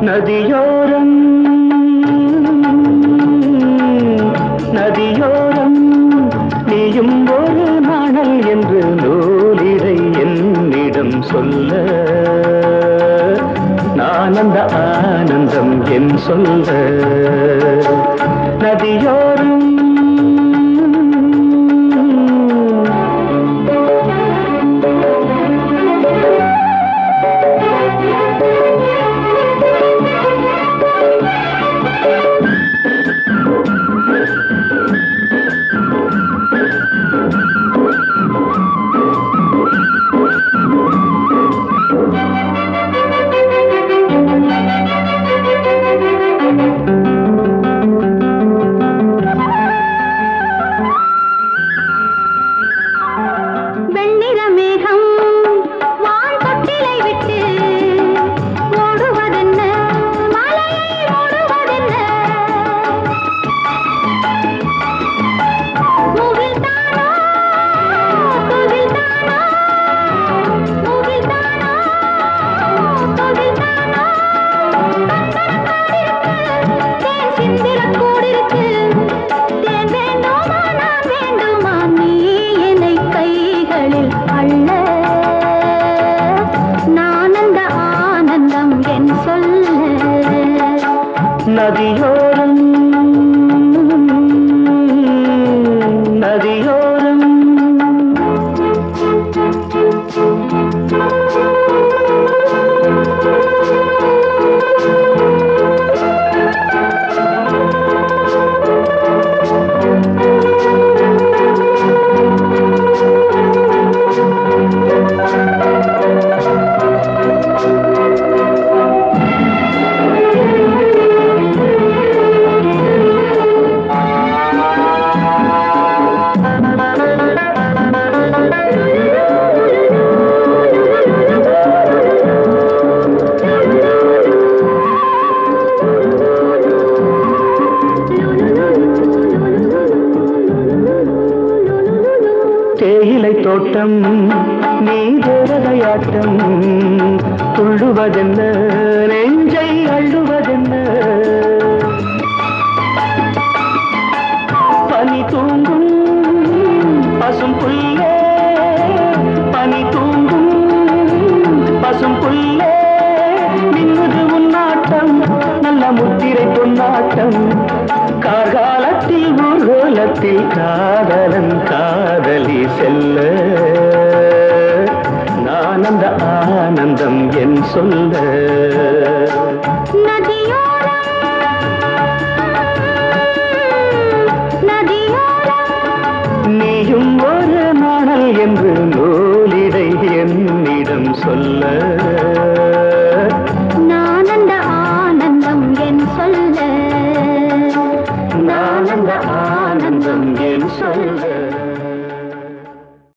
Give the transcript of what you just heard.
நதியோரம் நதியோரம் நீயும் ஒரு நாணல் என்று நூலிடை என்னிடம் சொல்ல நான் அந்த ஆனந்தம் என் சொல்ல நதியோரம் வெண்ணிற மேகம் வான் தொட்டிலை விட்டு ஓடுவதென்ன மலையை ஓடுவதென்ன முகில்தானோ துகில்தானோ முகில்தானோ துகில்தானோ தேன் சிந்திரக் கூடிருக்கு தேன் வேண்டுமா நான் வேண்டுமா நீ என்னை கைகளில் அள்ள நான் அந்த ஆனந்தம் என் சொல்ல நதியோரம் நதியோரம் தேயிலை தோட்டம் நீ தேவதையாட்டம் துள்ளுவதென்ன நெஞ்சை அள்ளுவதென்ன பனி தூங்கும் பசும் புல்லே பனி தூங்கும் பசும் புல்லே மின்னுது உன்னாட்டம் நல்ல முத்திரை பொன்னாட்டம் கார்காலத்தில் ஊர்கோலத்தில் காதலன் காதலி செல்ல நான் அந்த ஆனந்தம் என் சொல்ல நதி